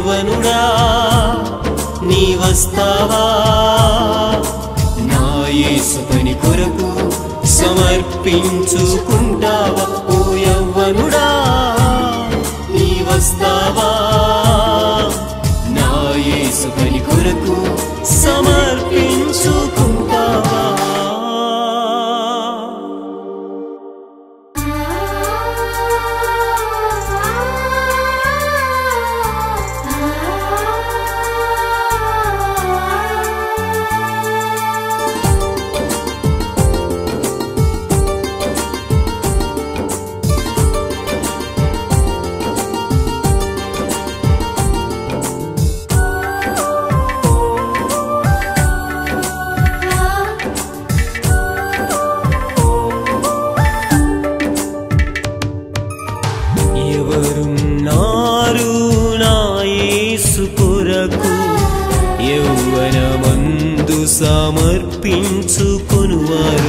యవ్వనుడా నీ వస్తావా నా యేసు పని కొరకు సమర్పించుకుంటావా ఓ యవ్వనుడా నీ వస్తావా నా యేసు పని కొరకు సమర్పించుకుంటావా ఎవరున్నారు నా యేసు కొరకు యౌవనమందు సమర్పించుకొనువారు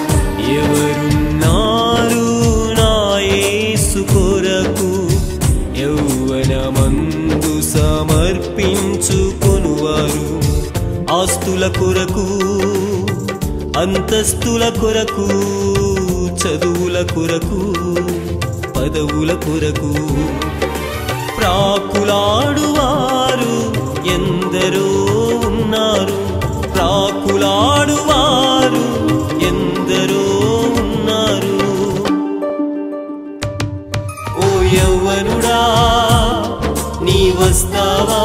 ఎవరున్నారు నా యేసు కొరకు యౌవనమందు సమర్పించుకొనువారు ఆస్తుల కొరకు అంతస్తుల కొరకు చదువుల కొరకు పదవుల కొరకు ప్రాకులాడువారు ఎందరో ఉన్నారు ప్రాకులాడువారు ఎందరో ఉన్నారు ఓ యవ్వనుడా నీ వస్తావా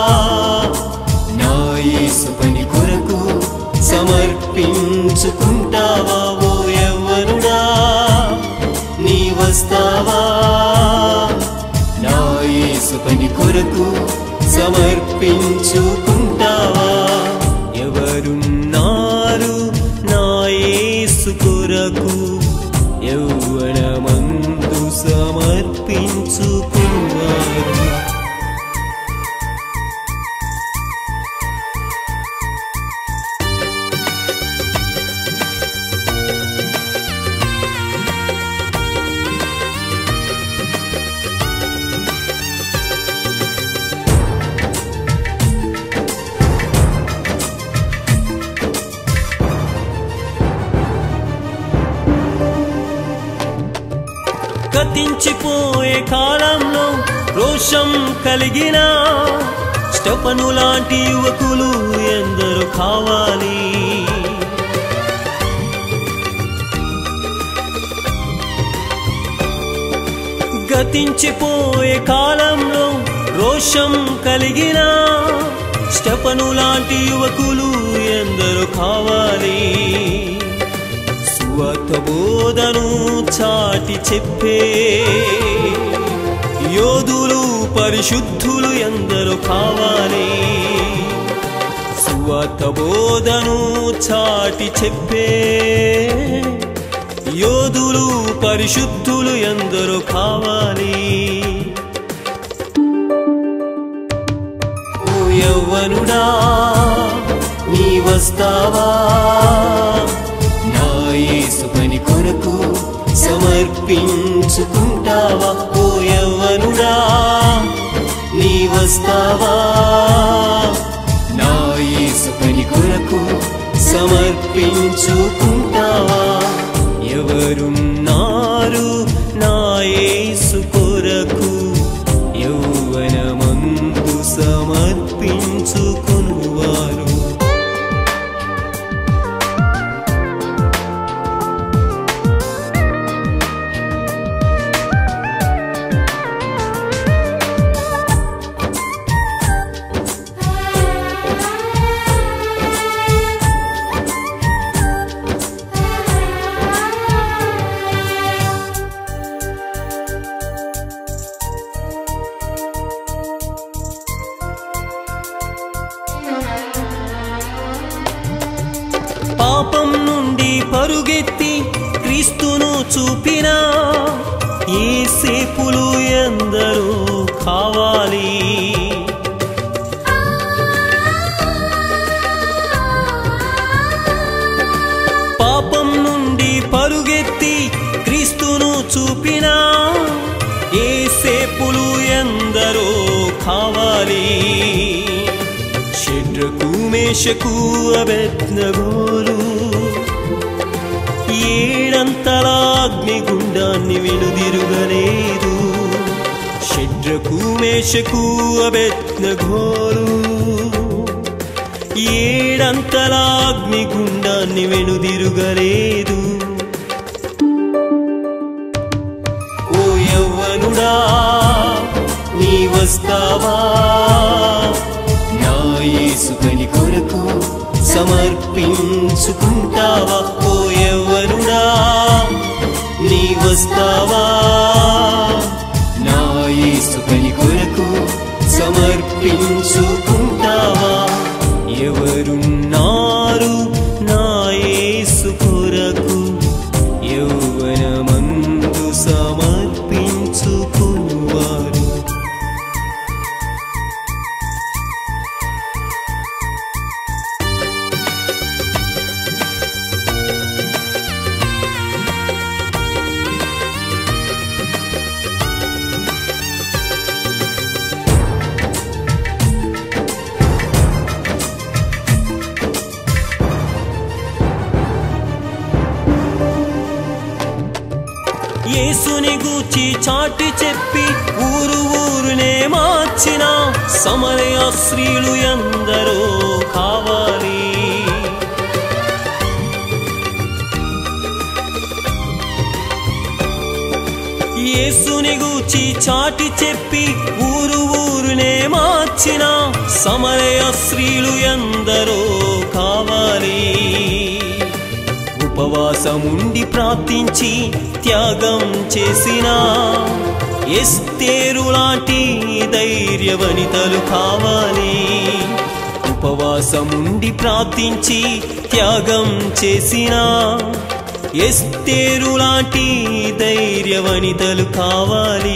నా యేసు పని కొరకు సమర్పించుకుంటావా ఓ యవ్వనుడా నీ వస్తావా నా యేసు పని కొరకు సమర్పించుకుంటావా ఎవరున్నారు నా యేసు కొరకు యౌవనమందు సమర్పించుకున్నారు గతించిపోయే కాలంలో రోషం కలిగిన స్టెపను లాంటి యువకులు ఎందరు కావాలి గతించిపోయే కాలంలో రోషం కలిగిన స్టెపను లాంటి యువకులు ఎందరు కావాలి సువార్త బోధను చాటి చెప్పే యోధులు పరిశుద్ధులు ఎందరు కావాలి సువార్త బోధను చాటి చెప్పే యోధులు పరిశుద్ధులు ఎందరు కావాలి ఓ యవ్వనుడా నీ వస్తావా నా యేసు పని కొరకు సమర్పించుకుంటావా ఓ యవ్వనుడా నీ వస్తావా నా యేసు పని కొరకు సమర్పించుకుంటావా ఎవరున్నారు నా యేసు కొరకు యౌవనమందు సమర్పించుకునువారు పాపం నుండి పరుగెత్తి క్రీస్తును చూపిన ఏ సేపులు ఎందరో కావాలి పాపం నుండి పరుగెత్తి క్రీస్తును చూపిన ఏ సేపులు ఎందరో కావాలి షడ్రకు మేషకు అబెత్నగోలు ఏడంతల అగ్నిగుండాన్ని వెనుదిరుగలేదు షడ్రకు మేషకు అబెత్నగోలు ఏడంతల అగ్నిగుండాన్ని వెనుదిరుగలేదు ఓ యవ్వనుడా నీ వస్తావా నా యేసుకని కొరకు సమర్పించుకుంటావా ఓ యవ్వనుడా నీ వస్తావా నా యేసుకని కొరకు సమర్పించుకుంటావా ఎవరున్నారు నా యేసు కొరకు యౌవనమందు సమర్పించుకువారు యేసుని గూర్చి చాటి చెప్పి ఊరు ఊరునే మార్చిన సమరయ స్త్రీలు ఎందరో కావాలి యేసుని గూర్చి చాటి చెప్పి ఊరు ఊరునే మార్చిన సమరయ స్త్రీలు ఎందరో కావాలి ఉపవాసముండి ప్రార్థించి త్యాగం చేసిన ఎస్తేరు లాంటి ధైర్యవనితలు కావాలి ఉపవాసముండి ప్రార్థించి త్యాగం చేసిన ఎస్తేరు లాంటి ధైర్యవనితలు కావాలి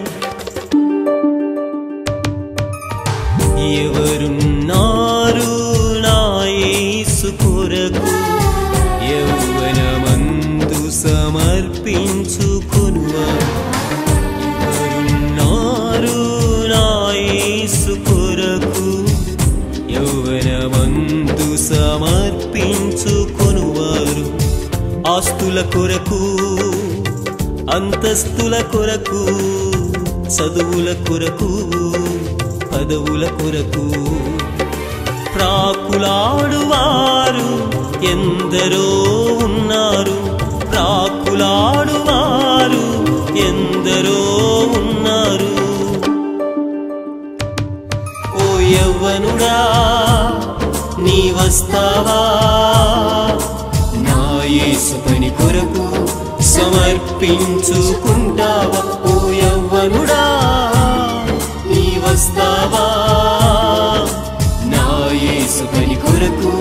ఎవరున్నారు నా యేసు కొరకు యౌవనమందు సమర్పించుకునువారు ఎవరున్నారు నా యేసు కొరకు యౌవనమందు సమర్పించుకొనువారు ఆస్తుల కొరకు అంతస్తుల కొరకు చదువుల కొరకు పదవుల కొరకు ప్రాకులాడువారు ఎందరో ఉన్నారు ప్రాకులాడువారు ఎందరో ఉన్నారు ఓ యవ్వనుడా నీ వస్తావా నా యేసు పని కొరకు సమర్పించుకుంటావా ఓ యవ్వనుడా నీ వస్తావా నా యేసు పని కొరకు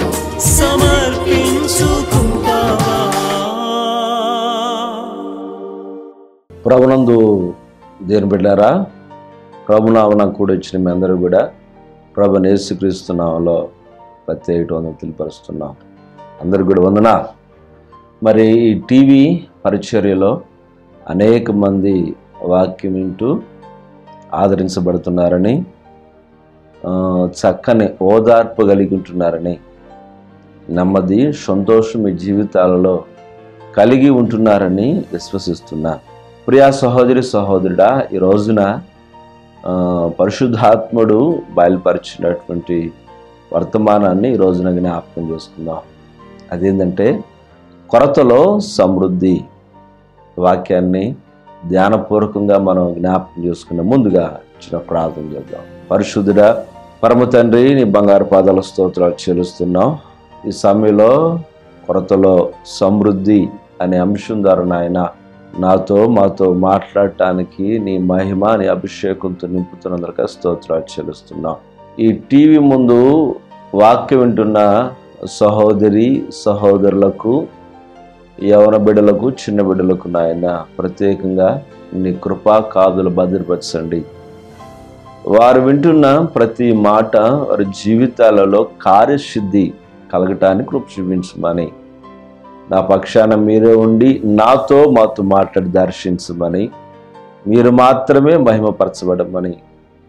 సమర్పించుకుంటావా ప్రభునందు దేని బిడ్డారా ప్రభునామన కూడా వచ్చిన మీ అందరూ కూడా ప్రభు నేసుక్రీస్తున్నాంలో ప్రత్యేక వందన తెలియపరుస్తున్నాం అందరికి కూడా వందన మరి ఈ టీవీ పరిచర్యలో అనేక మంది వాక్యం వింటూ ఆదరించబడుతున్నారని ఆ, చక్కని ఓదార్పు కలిగి ఉంటున్నారని నెమ్మది సంతోషం మీ జీవితాలలో కలిగి ఉంటున్నారని విశ్వసిస్తున్నా ప్రియా సహోదరి సహోదరుడా ఈ రోజున ఆ, పరిశుద్ధాత్ముడు బయలుపరిచినటువంటి వర్తమానాన్ని ఈ రోజున జ్ఞాపకం చేసుకుందాం అదేంటంటే కొరతలో సమృద్ధి వాక్యాన్ని ధ్యానపూర్వకంగా మనం జ్ఞాపకం చేసుకున్న ముందుగా చిన్న ప్రార్థన చేద్దాం పరిశుద్ధుడా పరమ తండ్రి నీ బంగారు పాదాల స్తోత్రాలు చెల్లిస్తున్నాం ఈ సమయంలో కొరతలో సమృద్ధి అనే అంశం ద్వారా నాయన నాతో మాతో మాట్లాడటానికి నీ మహిమ నీ అభిషేకంతో నింపుతున్నందుకు స్తోత్రాలు చెల్లిస్తున్నాం ఈ టీవీ ముందు వాక్యం వింటున్న సహోదరి సహోదరులకు యవన బిడ్డలకు చిన్న బిడ్డలకు నాయన ప్రత్యేకంగా నీ కృపా కాదులు భద్రపరచండి వారు వింటున్న ప్రతి మాట వారి జీవితాలలో కార్యసిద్ధి కలగటానికి కృప చూపించమని నా పక్షాన మీరే ఉండి నాతో మాతో మాట్లాడి దర్శించమని మీరు మాత్రమే మహిమపరచబడమని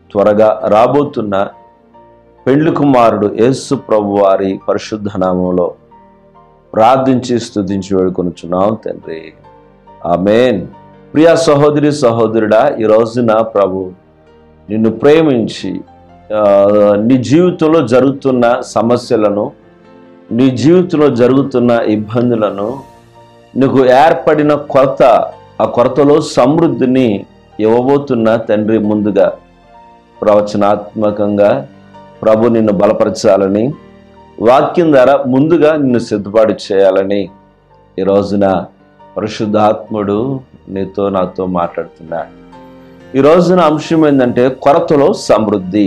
త్వరగా రాబోతున్న పెండ్లి కుమారుడు యేసు ప్రభు వారి పరిశుద్ధ నామంలో ప్రార్థించి స్తుతించి వేడుకొనుచున్నాం తండ్రి ఆమెన్ ప్రియ సహోదరి సహోదరుడా ఈ రోజున ప్రభు నిన్ను ప్రేమించి ఆ, నీ జీవితంలో జరుగుతున్న సమస్యలను నీ జీవితంలో జరుగుతున్న ఇబ్బందులను నీకు ఏర్పడిన కొరత ఆ కొరతలో సమృద్ధిని ఇవ్వబోతున్న తండ్రి ముందుగా ప్రవచనాత్మకంగా ప్రభు నిన్ను బలపరచాలని వాక్యం ద్వారా ముందుగా నిన్ను సిద్ధపాటు చేయాలని ఈ రోజున పరిశుద్ధాత్ముడు నీతో నాతో మాట్లాడుతున్నాడు ఈ రోజున అంశం ఏంటంటే కొరతలో సమృద్ధి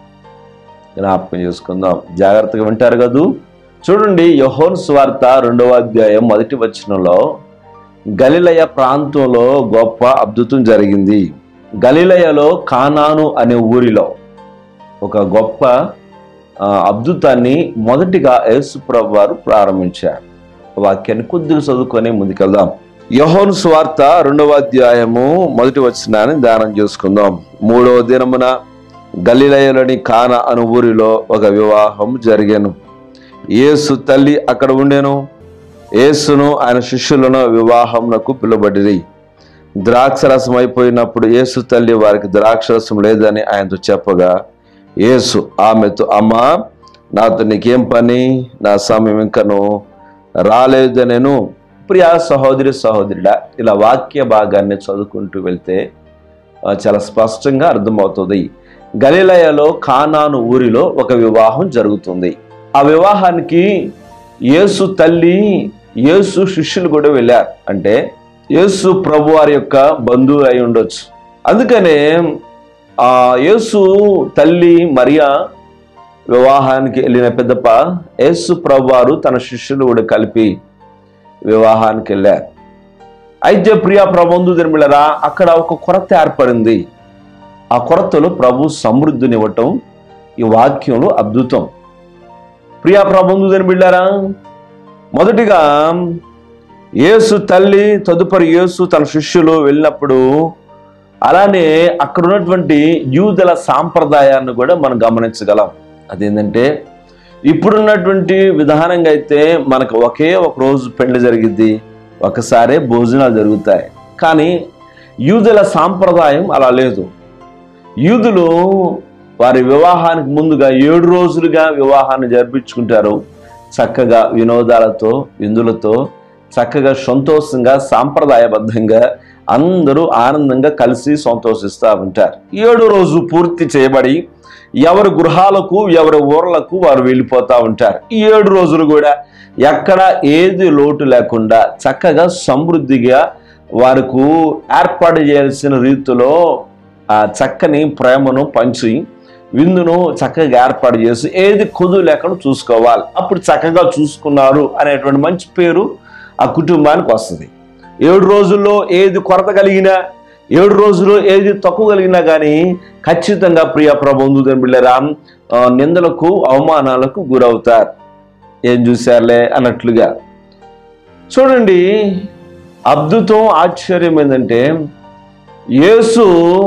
జ్ఞాపకం చేసుకుందాం జాగ్రత్తగా వింటారు కదూ చూడండి యహోన్ స్వార్త రెండవ అధ్యాయం మొదటి వచనంలో గలిలయ ప్రాంతంలో గొప్ప అద్భుతం జరిగింది గలిలయలో కానాను అనే ఊరిలో ఒక గొప్ప ఆ, అద్భుతాన్ని మొదటిగా యేసుప్రభు వారు ప్రారంభించారు వాక్యాన్ని కొద్దిగా చదువుకొని ముందుకెళ్దాం యహోను స్వార్త రెండవ అధ్యాయము మొదటి వచనాన్ని ధ్యానం చేసుకుందాం మూడవ దినమున గలిలయలోని కాన అను ఊరిలో ఒక వివాహం జరిగాను యేసు తల్లి అక్కడ ఉండెను యేసును ఆయన శిష్యులను వివాహమునకు పిలువబడిరి ద్రాక్షరసం అయిపోయినప్పుడు యేసు తల్లి వారికి ద్రాక్షరసం లేదని ఆయనతో చెప్పగా యేసు ఆమెతో అమ్మా నాతో నీకేం పని నా సమయం ఇంకను రాలేదు నేను ప్రియా సహోదరి సహోదరుడా ఇలా వాక్య భాగాన్ని చదువుకుంటూ వెళ్తే ఆ, చాలా స్పష్టంగా అర్థమవుతుంది గలిలయలో కానాను ఊరిలో ఒక వివాహం జరుగుతుంది ఆ వివాహానికి యేసు తల్లి యేసు శిష్యులు కూడా వెళ్ళారు అంటే యేసు ప్రభు వారి యొక్క బంధువు అయి ఉండొచ్చు అందుకనే ఆ యేసు తల్లి మరియా వివాహానికి వెళ్ళిన పెద్దప్ప యేసు ప్రభు వారు తన శిష్యులు కూడా కలిపి వివాహానికి వెళ్ళారు అయితే ప్రియా ప్రబంధు దినమిళ్ళరా అక్కడ ఒక కొరత ఏర్పడింది ఆ కొరతలో ప్రభు సమృద్ధినివ్వటం ఈ వాక్యంలో అద్భుతం ప్రియా ప్రబంధు దినమిళ్ళరా మొదటిగా యేసు తల్లి తదుపరి యేసు తన శిష్యులు వెళ్ళినప్పుడు అలానే అక్కడ ఉన్నటువంటి యూదుల సాంప్రదాయాన్ని కూడా మనం గమనించగలం అదేంటంటే ఇప్పుడున్నటువంటి విధానంగా అయితే మనకు ఒకే ఒక రోజు పెళ్లి జరిగిద్ది ఒకసారే భోజనాలు జరుగుతాయి కానీ యూదుల సాంప్రదాయం అలా లేదు యూదులు వారి వివాహానికి ముందుగా ఏడు రోజులుగా వివాహాన్ని జరిపించుకుంటారు చక్కగా వినోదాలతో విందులతో చక్కగా సంతోషంగా సాంప్రదాయబద్ధంగా అందరూ ఆనందంగా కలిసి సంతోషిస్తూ ఉంటారు ఏడో రోజు పూర్తి చేయబడి ఎవరి గృహాలకు ఎవరి ఊర్లకు వారు వెళ్ళిపోతూ ఉంటారు ఈ ఏడు రోజులు కూడా ఎక్కడ ఏది లోటు లేకుండా చక్కగా సమృద్ధిగా వారికి ఏర్పాటు చేయాల్సిన రీతిలో ఆ చక్కని ప్రేమను పంచి విందును చక్కగా ఏర్పాటు చేసి ఏది కొదు లేకుండా చూసుకోవాలి అప్పుడు చక్కగా చూసుకున్నారు అనేటువంటి మంచి పేరు ఆ కుటుంబానికి వస్తుంది ఏడు రోజుల్లో ఏది కొరత కలిగినా ఏడు రోజులు ఏది తక్కువ కలిగినా కానీ ఖచ్చితంగా ప్రియ ప్రబంధు బిళ్ళరా నిందలకు అవమానాలకు గురవుతారు ఏం చూశారులే అన్నట్లుగా చూడండి అద్భుతం ఆశ్చర్యం ఏంటంటే యేసు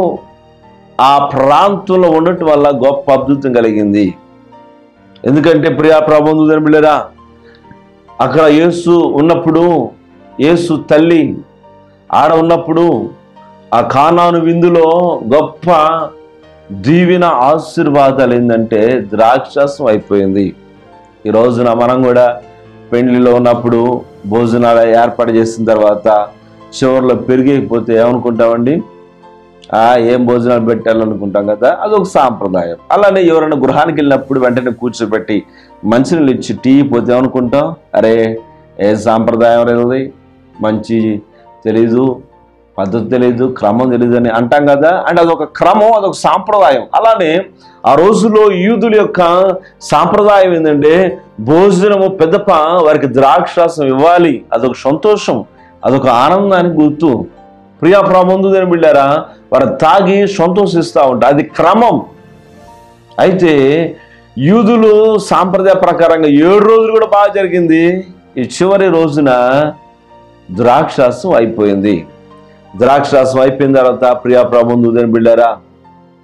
ఆ ప్రాంతంలో ఉండటం వల్ల గొప్ప అద్భుతం కలిగింది ఎందుకంటే ప్రియా ప్రబంధు బిళ్ళరా అక్కడ యేసు ఉన్నప్పుడు యేసు తల్లి ఆడ ఉన్నప్పుడు ఆ కానాను విందులో గొప్ప దీవిన ఆశీర్వాదాలు ఏంటంటే ద్రాక్షాసం అయిపోయింది ఈ రోజున మనం కూడా పెండ్లిలో ఉన్నప్పుడు భోజనాలు ఏర్పాటు చేసిన తర్వాత చివరిలో పెరిగేకపోతే ఏమనుకుంటామండి ఆ ఏం భోజనాలు పెట్టాలనుకుంటాం కదా అదొక సాంప్రదాయం అలానే ఎవరైనా గృహానికి వెళ్ళినప్పుడు వెంటనే కూర్చోబెట్టి మంచినీళ్ళు ఇచ్చి టీ పోతే ఏమనుకుంటాం అరే ఏ సాంప్రదాయం లేదు మంచి తెలీదు పద్ధతి తెలియదు క్రమం తెలియదు అని అంటాం కదా అంటే అదొక క్రమం అదొక సాంప్రదాయం అలానే ఆ రోజులో యూదుల యొక్క సాంప్రదాయం ఏంటంటే భోజనము పెద్దప వారికి ద్రాక్షాసం ఇవ్వాలి అదొక సంతోషం అదొక ఆనందానికి గుర్తు ప్రియా ప్రబంధుదని బిళ్ళారా వారు తాగి సంతోషిస్తూ ఉంటారు అది క్రమం అయితే యూదులు సాంప్రదాయ ప్రకారంగా ఏడు రోజులు కూడా బాగా జరిగింది ఈ చివరి రోజున ద్రాక్షాసం అయిపోయింది ద్రాక్షాసం అయిపోయిన తర్వాత ప్రియా ప్రబంధుదని బిళ్ళారా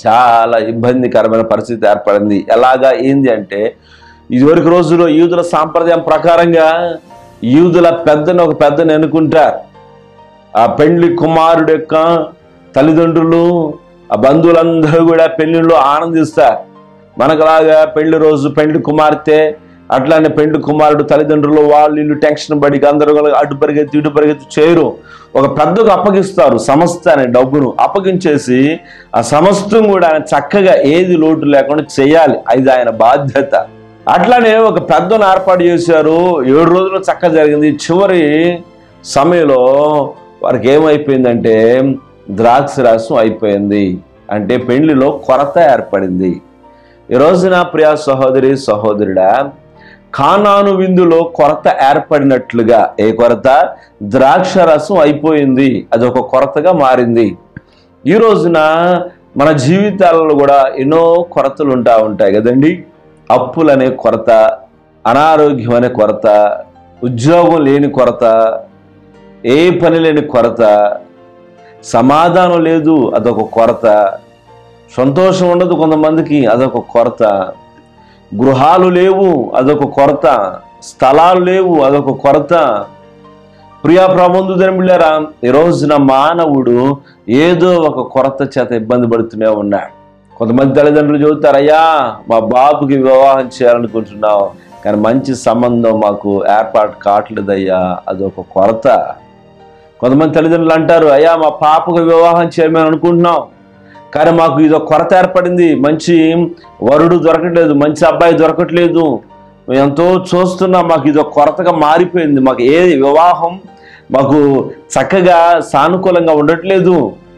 చాలా ఇబ్బందికరమైన పరిస్థితి ఏర్పడింది ఎలాగా ఏంది అంటే ఇదివరకు రోజుల్లో యూదుల సాంప్రదాయం ప్రకారంగా యూదుల పెద్దని ఒక పెద్దని ఎన్నుకుంటారు ఆ పెండ్లి కుమారుడు యొక్క తల్లిదండ్రులు ఆ బంధువులందరూ కూడా పెళ్లిలో ఆనందిస్తారు మనకులాగా పెళ్లి రోజు పెండ్లి కుమార్తె అట్లానే పెండ్లి కుమారుడు తల్లిదండ్రులు వాళ్ళు వీళ్ళు టెన్షన్ పడి అందరూ కూడా అటు పరిగెత్తి ఇటు పరిగెత్తి చేయరు ఒక పెద్దకు అప్పగిస్తారు సమస్త అనే డబ్బును అప్పగించేసి ఆ సమస్తం కూడా ఆయన చక్కగా ఏది లోటు లేకుండా చేయాలి అది ఆయన బాధ్యత అట్లానే ఒక పెద్దను ఏర్పాటు చేశారు ఏడు రోజులు చక్కగా జరిగింది చివరి సమయంలో వారికి ఏమైపోయిందంటే ద్రాక్ష రసం అయిపోయింది అంటే పెళ్లిలో కొరత ఏర్పడింది ఈ రోజున ప్రియ సహోదరి సహోదరుడా కానాను విందులో కొరత ఏర్పడినట్లుగా ఏ కొరత ద్రాక్ష రసం అయిపోయింది అది ఒక కొరతగా మారింది ఈ రోజున మన జీవితాలలో కూడా ఎన్నో కొరతలు ఉంటా ఉంటాయి కదండి అప్పులనే కొరత అనారోగ్యం అనే కొరత ఉద్యోగం లేని కొరత ఏ పని లేని కొరత సమాధానం లేదు అదొక కొరత సంతోషం ఉండదు కొంతమందికి అదొక కొరత గృహాలు లేవు అదొక కొరత స్థలాలు లేవు అదొక కొరత ప్రియా ప్రబంధు ధర్మిళ్ళారా ఈ రోజున మానవుడు ఏదో ఒక కొరత చేత ఇబ్బంది పడుతూనే ఉన్నాడు కొంతమంది తల్లిదండ్రులు చెబుతారు అయ్యా మా బాబుకి వివాహం చేయాలనుకుంటున్నావు కానీ మంచి సంబంధం మాకు ఏర్పాటు కావట్లేదయ్యా అదొక కొరత కొంతమంది తల్లిదండ్రులు అంటారు అయ్యా మా పాపకు వివాహం చేయమని అనుకుంటున్నాం కానీ మాకు ఇదో కొరత ఏర్పడింది మంచి వరుడు దొరకట్లేదు మంచి అబ్బాయి దొరకట్లేదు మేము ఎంతో చూస్తున్నాం మాకు ఇదో కొరతగా మారిపోయింది మాకు ఏ వివాహం మాకు చక్కగా సానుకూలంగా ఉండట్లేదు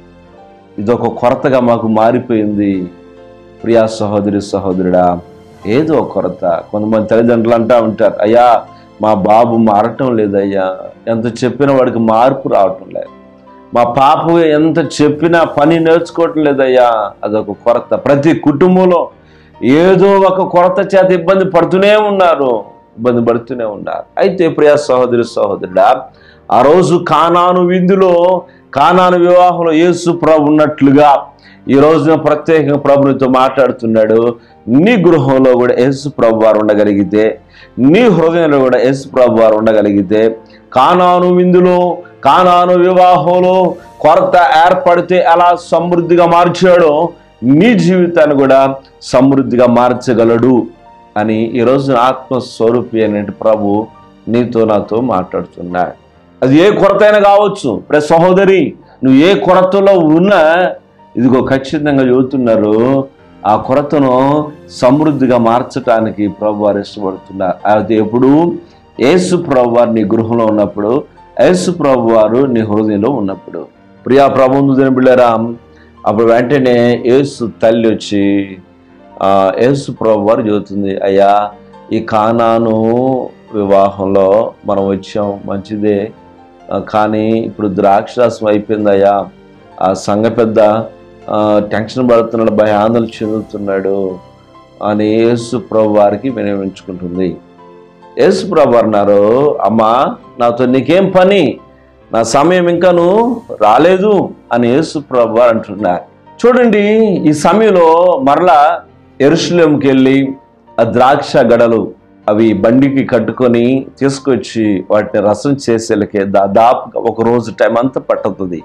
ఇదొక కొరతగా మాకు మారిపోయింది ప్రియా సహోదరి సహోదరుడా ఏదో కొరత కొంతమంది తల్లిదండ్రులు అంటా ఉంటారు అయ్యా మా బాబు మారటం లేదయ్యా ఎంత చెప్పినా వాడికి మార్పు రావటం లేదు మా పాప ఎంత చెప్పినా పని నేర్చుకోవటం లేదయ్యా అదొక కొరత ప్రతి కుటుంబంలో ఏదో ఒక కొరత చేత ఇబ్బంది పడుతూనే ఉన్నారు ఇబ్బంది పడుతూనే ఉన్నారు అయితే ప్రియా సహోదరి సహోదరుడా ఆ రోజు కానాను విందులో కానాను వివాహంలో యేసు ప్రభు ఉన్నట్లుగా ఈ రోజున ప్రత్యేకంగా ప్రభునితో మాట్లాడుతున్నాడు నీ గృహంలో కూడా యేసు ప్రభు వారు ఉండగలిగితే నీ హృదయంలో కూడా యేసు ప్రభు వారు ఉండగలిగితే కానాను విందులో కానాను వివాహంలో కొరత ఏర్పడితే ఎలా సమృద్ధిగా మార్చాడో నీ జీవితాన్ని కూడా సమృద్ధిగా మార్చగలడు అని ఈరోజు ఆత్మస్వరూపి అనేటి ప్రభు నీతో నాతో మాట్లాడుతున్నాడు అది ఏ కొరత అయినా కావచ్చు ప్రే సహోదరి నువ్వు ఏ కొరతలో ఉన్నా ఇదిగో ఖచ్చితంగా చెబుతున్నారు ఆ కొరతను సమృద్ధిగా మార్చడానికి ప్రభు వారు ఇష్టపడుతున్నారు అది ఎప్పుడు యేసు ప్రభు వారు నీ గృహంలో ఉన్నప్పుడు యేసు ప్రభు వారు నీ హృదయంలో ఉన్నప్పుడు ప్రియా ప్రభుందు బిళ్ళరా అప్పుడు వెంటనే యేసు తల్లి వచ్చి ఆ, యేసు ప్రభు వారు చెబుతుంది అయ్యా ఈ కానాను వివాహంలో మనం వచ్చాం మంచిదే ఆ, కానీ ఇప్పుడు ద్రాక్షరాసం అయిపోయిందయ్యా ఆ సంఘ పెద్ద ఆ, టెన్షన్ పడుతున్నాడు భయాందోళన చెందుతున్నాడు అని యేసు ప్రభు వారికి వినియోగించుకుంటుంది యేసు ప్రభు అన్నారు అమ్మా నాతో నీకేం పని నా సమయం ఇంకాను రాలేదు అని యేసు ప్రభు వారు అంటున్నారు చూడండి ఈ సమయంలో మరలా ఎరుషులేంకి వెళ్ళి ఆ ద్రాక్ష గడలు అవి బండికి కట్టుకొని తీసుకొచ్చి వాటిని రసం చేసేలకే దాదాపుగా ఒక రోజు టైం అంతా పట్టుతుంది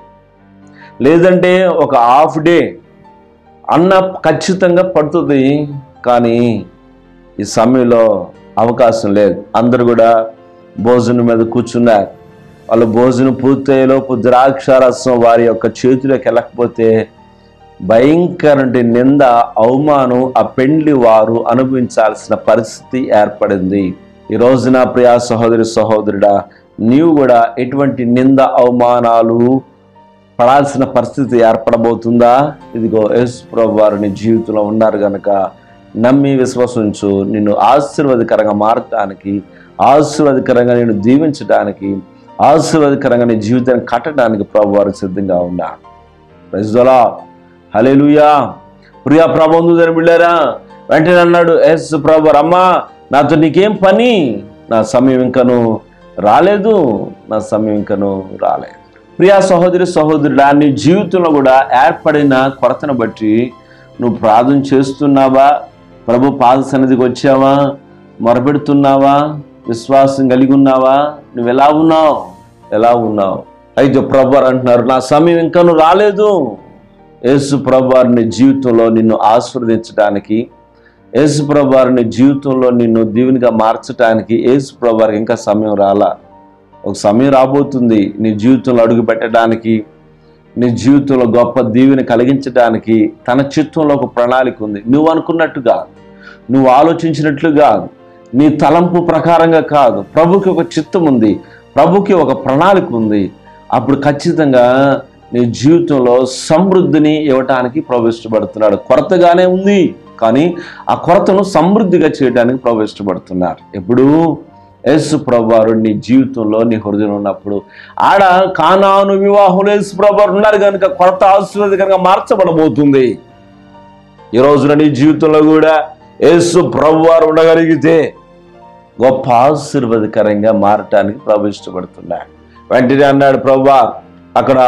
లేదంటే ఒక హాఫ్ డే అన్న ఖచ్చితంగా పడుతుంది కానీ ఈ సమయంలో అవకాశం లేదు అందరు కూడా భోజనం మీద కూర్చున్నారు వాళ్ళు భోజనం పూర్తయ్యేలోపు ద్రాక్ష రసం వారి యొక్క చేతిలోకి వెళ్ళకపోతే భయంకరంటి నింద అవమానం ఆ పెండ్లి వారు అనుభవించాల్సిన పరిస్థితి ఏర్పడింది ఈ రోజున ప్రియా సహోదరి సహోదరుడా నీవు కూడా ఎటువంటి నింద అవమానాలు పడాల్సిన పరిస్థితి ఏర్పడబోతుందా ఇదిగో యేసు ప్రభు వారు నీ జీవితంలో ఉన్నారు గనక నమ్మి విశ్వసించు నిన్ను ఆశీర్వాదకరంగా మారటానికి ఆశీర్వాదకరంగా నేను దీవించడానికి ఆశీర్వాదకరంగా నీ జీవితాన్ని కట్టడానికి ప్రభు వారు సిద్ధంగా ఉన్నారు ప్రజలా హలేలుయా ప్రియా ప్రబంధు బిళ్ళారా వెంటనే అన్నాడు ఎస్ ప్రభు అమ్మా నాతో నీకేం పని నా సమయం ఇంకను రాలేదు నా సమయం ఇంకను రాలేదు ప్రియా సహోదరి సహోదరుడా నీ జీవితంలో కూడా ఏర్పడిన కొరతను బట్టి నువ్వు ప్రార్థన చేస్తున్నావా ప్రభు పాద సన్నిధికి వచ్చావా మొరపెడుతున్నావా విశ్వాసం కలిగి ఉన్నావా నువ్వు ఎలా ఉన్నావు ఎలా ఉన్నావు అయితే ప్రభు వారు అంటున్నారు నా సమయం ఇంకా నువ్వు రాలేదు యేసు ప్రభు వారిని జీవితంలో నిన్ను ఆశీర్వదించడానికి యేసు ప్రభు వారిని జీవితంలో నిన్ను దీవునిగా మార్చడానికి యేసు ప్రభు వారికి ఇంకా సమయం రాలా ఒక సమయం రాబోతుంది నీ జీవితంలో అడుగు పెట్టడానికి నీ జీవితంలో గొప్ప దీవెని కలిగించడానికి తన చిత్తంలో ఒక ప్రణాళిక ఉంది నువ్వు అనుకున్నట్టుగా నువ్వు ఆలోచించినట్లుగా నీ తలంపు ప్రకారంగా కాదు ప్రభుకి ఒక చిత్తం ఉంది ప్రభుకి ఒక ప్రణాళిక ఉంది అప్పుడు ఖచ్చితంగా నీ జీవితంలో సమృద్ధిని ఇవ్వటానికి ప్రభు ఇష్టపడుతున్నాడు కొరతగానే ఉంది కానీ ఆ కొరతను సమృద్ధిగా చేయడానికి ప్రభు ఇష్టపడుతున్నారు ఎప్పుడు యేసు ప్రభు వారు నీ జీవితంలో నీ హృదయం ఉన్నప్పుడు ఆడ కానాను వివాహంలో యేసు ప్రభు వారు ఉన్నారు కనుక కొరత ఆశీర్వాదకరంగా మార్చబడబోతుంది ఈ రోజున నీ జీవితంలో కూడా యేసు ప్రభు వారు ఉండగలిగితే గొప్ప ఆశీర్వాదకరంగా మారటానికి ప్రభు ఇష్టపడుతున్నాడు వెంటనే అన్నాడు ప్రభు అక్కడ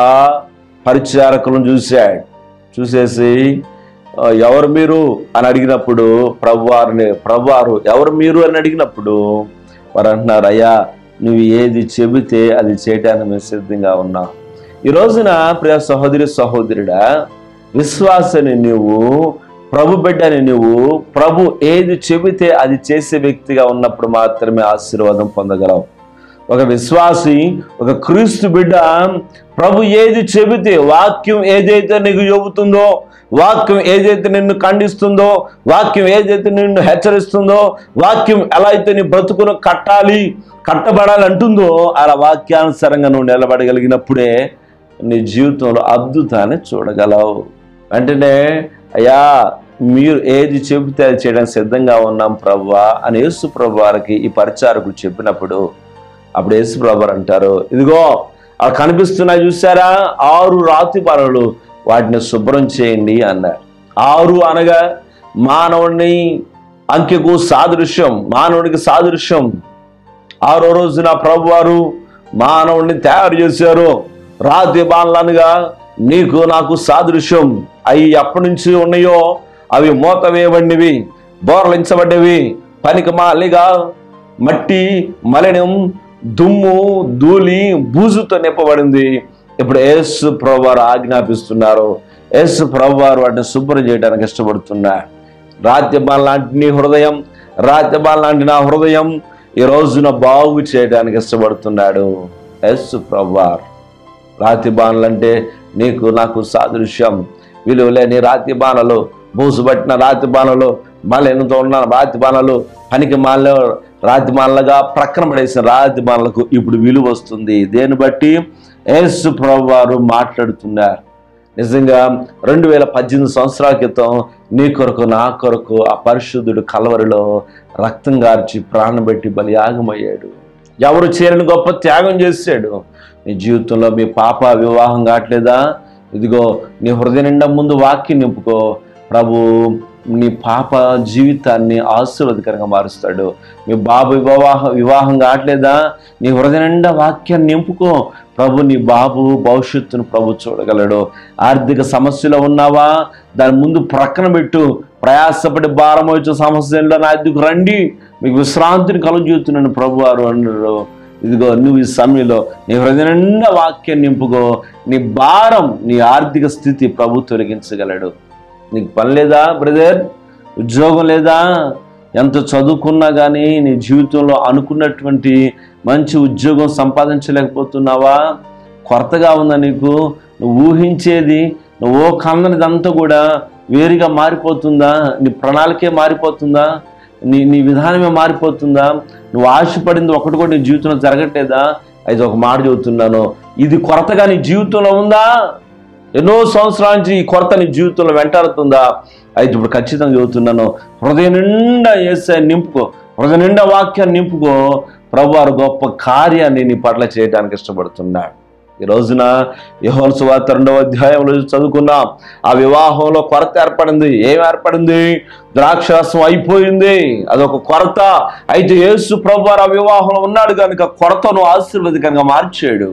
పరిచారకులను చూశాడు చూసేసి "ఆ, ఎవరు మీరు అని అడిగినప్పుడు ప్రభువారిని ప్రభువారు ఎవరు మీరు అని అడిగినప్పుడు వారు అంటున్నారు అయ్యా నువ్వు ఏది చెబితే అది చేయడానికి మేము సిద్ధంగా ఉన్నాం ఈ రోజున ప్రియ సహోదరి సహోదరుడా విశ్వాసని నువ్వు ప్రభు బిడ్డని నువ్వు ప్రభు ఏది చెబితే అది చేసే వ్యక్తిగా ఉన్నప్పుడు మాత్రమే ఆశీర్వాదం పొందగలవు ఒక విశ్వాసి ఒక క్రీస్తు బిడ్డ ప్రభు ఏది చెబితే వాక్యం ఏదైతే నీకు చెబుతుందో వాక్యం ఏదైతే నిన్ను ఖండిస్తుందో వాక్యం ఏదైతే నిన్ను హెచ్చరిస్తుందో వాక్యం ఎలా అయితే నీ బ్రతుకును కట్టాలి కట్టబడాలి అంటుందో అలా వాక్యానుసారంగా నువ్వు నిలబడగలిగినప్పుడే నీ జీవితంలో అద్భుతాన్ని చూడగలవు వెంటనే అయ్యా మీరు ఏది చెబితే అది చేయడానికి సిద్ధంగా ఉన్నాం ప్రభువా అని యేసు ప్రభు వారికి ఈ పరిచారకులు చెప్పినప్పుడు అప్పుడు యేసు ప్రభు వారు అంటారు ఇదిగో అక్కడ కనిపిస్తున్నాయి చూసారా ఆరు రాతి పనులు వాటిని శుభ్రం చేయండి అన్నారు ఆరు అనగా మానవుడిని అంకెకు సాదృశ్యం మానవుడికి సాదృశ్యం ఆరో రోజున ప్రభువారు మానవుడిని తయారు చేశారు రాతి బాణలనుగా నీకు నాకు సాదృశ్యం అవి ఎప్పటి నుంచి ఉన్నాయో అవి మూత వేయబడినవి బోరలించబడ్డవి పనికి మాలిగా మట్టి మలినం దుమ్ము ధూళి బూజుతో నింపబడింది ఇప్పుడు యేసు ప్రభువారు ఆజ్ఞాపిస్తున్నారు యేసు ప్రభువారు వాటిని శుభ్రం చేయడానికి ఇష్టపడుతున్నారు రాత్యబాల్ లాంటి నీ హృదయం రాత్యబాల్ లాంటి నా హృదయం ఈ రోజున బాగు చేయడానికి ఇష్టపడుతున్నాడు యేసు ప్రభువారు రాతి బాణలు అంటే నీకు నాకు సాదృశ్యం విలువ లేని రాతి బాణలు బూసుబట్టిన రాతి బాణలు మలెనతో ఉన్న రాతి బాణలు పనికి మాల రాతి బాణలుగా ప్రక్కన పడేసిన రాతి బాణలకు ఇప్పుడు విలువ వస్తుంది దేన్ని బట్టి యేసు ప్రభు వారు మాట్లాడుతున్నారు నిజంగా రెండు వేల పద్దెనిమిది సంవత్సరాల క్రితం నీ కొరకు నా కొరకు ఆ పరిశుద్ధుడు కలవరిలో రక్తం గార్చి ప్రాణం పెట్టి బలియాగమయ్యాడు ఎవరు చేయని గొప్ప త్యాగం చేశాడు నీ జీవితంలో మీ పాప వివాహం కావట్లేదా ఇదిగో నీ హృదయ నిండా ముందు వాక్యం నింపుకో ప్రభు నీ పాప జీవితాన్ని ఆశీర్వదకరంగా మారుస్తాడు మీ బాబు వివాహ వివాహం కావట్లేదా నీ హృదయ నిండా వాక్యాన్ని నింపుకో ప్రభు నీ బాబు భవిష్యత్తును ప్రభు చూడగలడు ఆర్థిక సమస్యలో ఉన్నావా దాని ముందు ప్రక్కన పెట్టు ప్రయాసపడి భారం వచ్చే సమస్యల్లో నా ఎద్దుకు రండి మీకు విశ్రాంతిని కలుగుతున్నాను ప్రభు వారు అన్నారు ఇదిగో నువ్వు ఈ సమయంలో నీ హృదయ నిండా వాక్యం నింపుకో నీ భారం నీ ఆర్థిక స్థితి ప్రభు తొలగించగలడు నీకు పని లేదా బ్రదర్ ఉద్యోగం లేదా ఎంత చదువుకున్నా కానీ నీ జీవితంలో అనుకున్నటువంటి మంచి ఉద్యోగం సంపాదించలేకపోతున్నావా కొరతగా ఉందా నీకు నువ్వు ఊహించేది నువ్వు కన్నదంతా కూడా వేరుగా మారిపోతుందా నీ ప్రణాళికే మారిపోతుందా నీ నీ విధానమే మారిపోతుందా నువ్వు ఆశపడింది ఒకటి కూడా నీ జీవితంలో జరగట్లేదా అయితే ఒక మాట చెబుతున్నాను ఇది కొరతగా నీ జీవితంలో ఉందా ఎన్నో సంవత్సరాల నుంచి ఈ కొరత నీ జీవితంలో వెంటాడుతుందా అయితే ఇప్పుడు ఖచ్చితంగా చెబుతున్నాను హృదయం నిండా వేసే నింపుకో హృదయం నిండా వాక్యాన్ని నింపుకో ప్రభువారు గొప్ప కార్యాన్ని నీ పట్ల చేయడానికి ఇష్టపడుతున్నాడు ఈ రోజున యోహోన్ సువార్త రెండవ అధ్యాయంలో చదువుకున్నాం ఆ వివాహంలో కొరత ఏర్పడింది ఏం ఏర్పడింది ద్రాక్షరసం అయిపోయింది అదొక కొరత అయితే యేసు ప్రభు ఆ వివాహంలో ఉన్నాడు కనుక కొరతను ఆశీర్వదకంగా మార్చాడు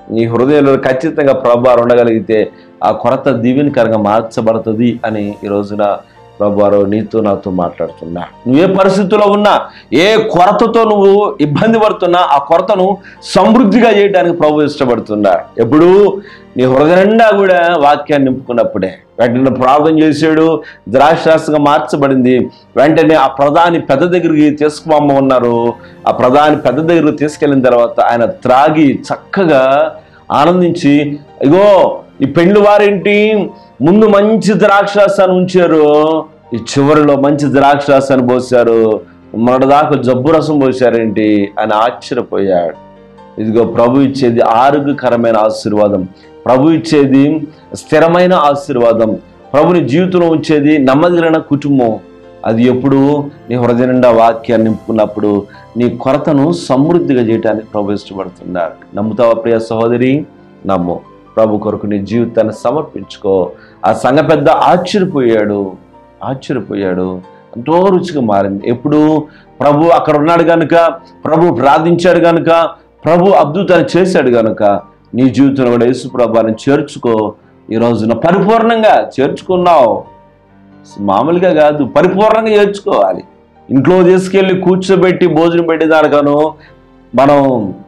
నీ హృదయంలో ఖచ్చితంగా ప్రభావం ఉండగలిగితే ఆ కొరత దీవెనకరంగా మార్చబడుతుంది అని ఈ రోజున ప్రభువారు నీతో నాతో మాట్లాడుతున్నా నువ్వు ఏ పరిస్థితుల్లో ఉన్నా ఏ కొరతతో నువ్వు ఇబ్బంది పడుతున్నా ఆ కొరతను సమృద్ధిగా చేయడానికి ప్రభు ఇష్టపడుతున్నా ఎప్పుడు నీ హృదయ నిండా కూడా వాక్యాన్ని నింపుకున్నప్పుడే వెంటనే ప్రార్థన చేశాడు ద్రాక్షరాశంగా మార్చబడింది వెంటనే ఆ ప్రధాని పెద్ద దగ్గరికి తీసుకుపోమ్మ ఉన్నారు ఆ ప్రధాని పెద్ద దగ్గరికి తీసుకెళ్ళిన తర్వాత ఆయన త్రాగి చక్కగా ఆనందించి ఇగో ఈ పెండ్లు వారేంటి ముందు మంచి ద్రాక్షరాసాన్ని ఉంచారు ఈ చివరిలో మంచి ద్రాక్షరాసాన్ని పోసారు మొన్నటిదాకా జబ్బు రసం పోసారేంటి అని ఆశ్చర్యపోయాడు ఇదిగో ప్రభు ఇచ్చేది ఆరోగ్యకరమైన ఆశీర్వాదం ప్రభు ఇచ్చేది స్థిరమైన ఆశీర్వాదం ప్రభుని జీవితంలో ఉంచేది నమ్మదగిన కుటుంబం అది ఎప్పుడు నీ హృదయ నిండా వాక్యాన్ని నింపుకున్నప్పుడు నీ కొరతను సమృద్ధిగా చేయడానికి ప్రభు ఇష్టపడుతున్నాడు నమ్ముతావా ప్రియ సహోదరి నమ్ము ప్రభు కొరకు నీ జీవితాన్ని సమర్పించుకో ఆ సంఘ పెద్ద ఆశ్చర్యపోయాడు ఆశ్చర్యపోయాడు ఎంతో రుచిగా మారింది ఎప్పుడు ప్రభు అక్కడ ఉన్నాడు కనుక ప్రభు ప్రార్థించాడు కనుక ప్రభు అద్భుతాన్ని చేశాడు కనుక నీ జీవితంలో కూడా యేసు ప్రభాని చేర్చుకో ఈ రోజున పరిపూర్ణంగా చేర్చుకున్నావు మామూలుగా కాదు పరిపూర్ణంగా చేర్చుకోవాలి ఇంట్లో తీసుకెళ్ళి కూర్చోబెట్టి భోజనం పెట్టేదానికను మనం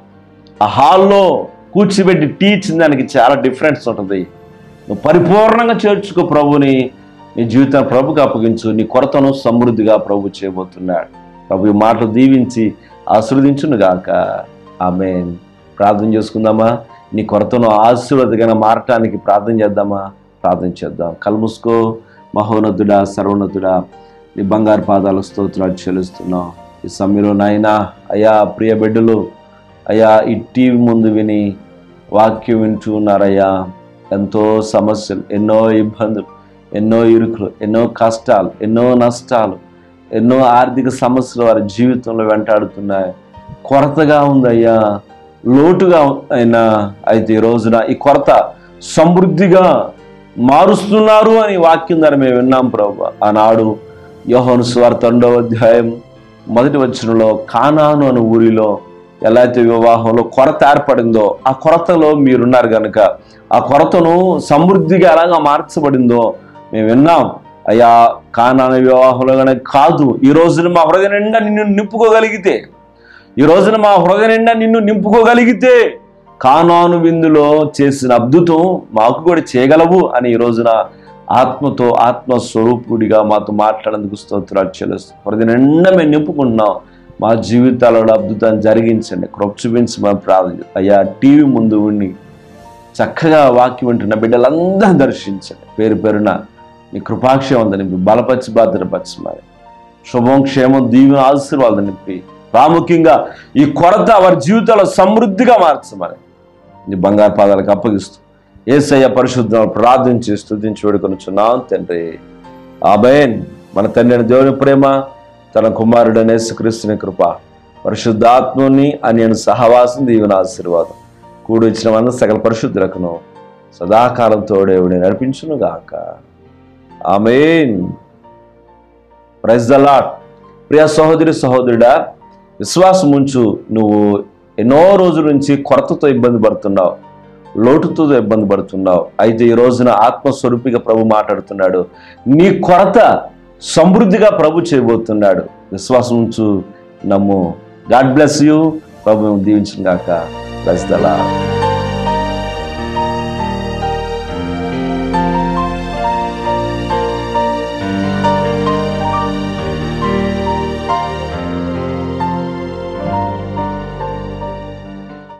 ఆ హాల్లో కూర్చోబెట్టి టీ ఇచ్చిన దానికి చాలా డిఫరెన్స్ ఉంటుంది నువ్వు పరిపూర్ణంగా చేర్చుకో ప్రభుని నీ జీవితాన్ని ప్రభుకి అప్పగించు నీ కొరతను సమృద్ధిగా ప్రభు చేయబోతున్నాడు ప్రభు ఈ మాటలు దీవించి ఆశీర్వదించును గాక ఆమె ప్రార్థన చేసుకుందామా నీ కొరతను ఆశీర్వదగా మారటానికి ప్రార్థన చేద్దామా ప్రార్థన చేద్దాం కలుముసుకో మహోన్నతుడా సర్వోన్నతుడా నీ బంగారు పాదాల స్తోత్రాలు చెల్లిస్తున్నాం ఈ సమయంలో నాయనా అయా ప్రియ బిడ్డలు అయ్యా ఈ టీవీ ముందు విని వాక్యం వింటూ ఉన్నారయ్యా ఎంతో సమస్యలు ఎన్నో ఇబ్బందులు ఎన్నో ఇరుకులు ఎన్నో కష్టాలు ఎన్నో నష్టాలు ఎన్నో ఆర్థిక సమస్యలు వారి జీవితంలో వెంటాడుతున్నాయి కొరతగా ఉందయ్యా లోటుగా అయినా అయితే ఈ రోజున ఈ కొరత సమృద్ధిగా మారుస్తున్నారు అని వాక్యం ద్వారా మేము విన్నాం ప్రభు ఆనాడు యోహోను స్వార్థ రెండవ అధ్యాయం మొదటి వచనంలో కానాను అనే ఊరిలో ఎలా అయితే వివాహంలో కొరత ఏర్పడిందో ఆ కొరతలో మీరున్నారు కనుక ఆ కొరతను సమృద్ధిగా ఎలాగా మార్చబడిందో మేము విన్నాం అయ్యా కానాన వివాహంలో కనుక కాదు ఈ రోజున మా హృదయ నిండా నిన్ను నింపుకోగలిగితే ఈ రోజున మా హృదయ నిండా నిన్ను నింపుకోగలిగితే కానాను విందులో చేసిన అద్భుతం మాకు కూడా చేయగలవు అని ఈ రోజున ఆత్మతో ఆత్మ స్వరూపుడిగా మాతో మాట్లాడేందుకు స్తోత్రాలు చెల్లిస్తాం హృదయ నిండా మేము నింపుకుంటున్నాం మా జీవితాలలో అద్భుతాన్ని జరిగించండి కృప చూపించి మనం ప్రార్థన చేస్తాం. అయ్యా టీవీ ముందు ఉండి చక్కగా వాక్యం వింటున్న బిడ్డలందరూ దర్శించండి పేరు పేరున నీ కృపాక్షేమం నింపి బలపరిచి భద్రపరిచి మరి శుభం క్షేమం దీవెన ఆశీర్వాదం నింపి ప్రాముఖ్యంగా ఈ కొరత వారి జీవితాల్లో సమృద్ధిగా మార్చమని నీ బంగారు పాదాలకు అప్పగిస్తూ ఏసయ్య పరిశుద్ధం ప్రార్థించి స్తుతించి వేడుకొనుచున్నాం తండ్రి ఆబేన్ మన తండ్రి అయిన దేవుని ప్రేమ తన కుమారుడు యేసుక్రీస్తుని కృప పరిశుద్ధాత్మని అని సహవాసం దీవెన ఆశీర్వాదం కూడి ఇచ్చిన వంద సకల పరిశుద్ధులకును సదాకాలం తోడేవుడి నడిపించును గాక ఆమెన్ ప్రైజ్ ద లాట్ ప్రియ సహోదరి సహోదరుడా విశ్వాసం ఉంచు నువ్వు ఎన్నో రోజుల నుంచి కొరతతో ఇబ్బంది పడుతున్నావు లోటుతో ఇబ్బంది పడుతున్నావు అయితే ఈ రోజున ఆత్మస్వరూపిగా ప్రభు మాట్లాడుతున్నాడు నీ కొరత సమృద్ధిగా ప్రభు చేయబోతున్నాడు విశ్వాసం ఉంచు నమ్ము గాడ్ బ్లెస్ యూ ప్రభు దీవించిన గాక ప్లస్ దలా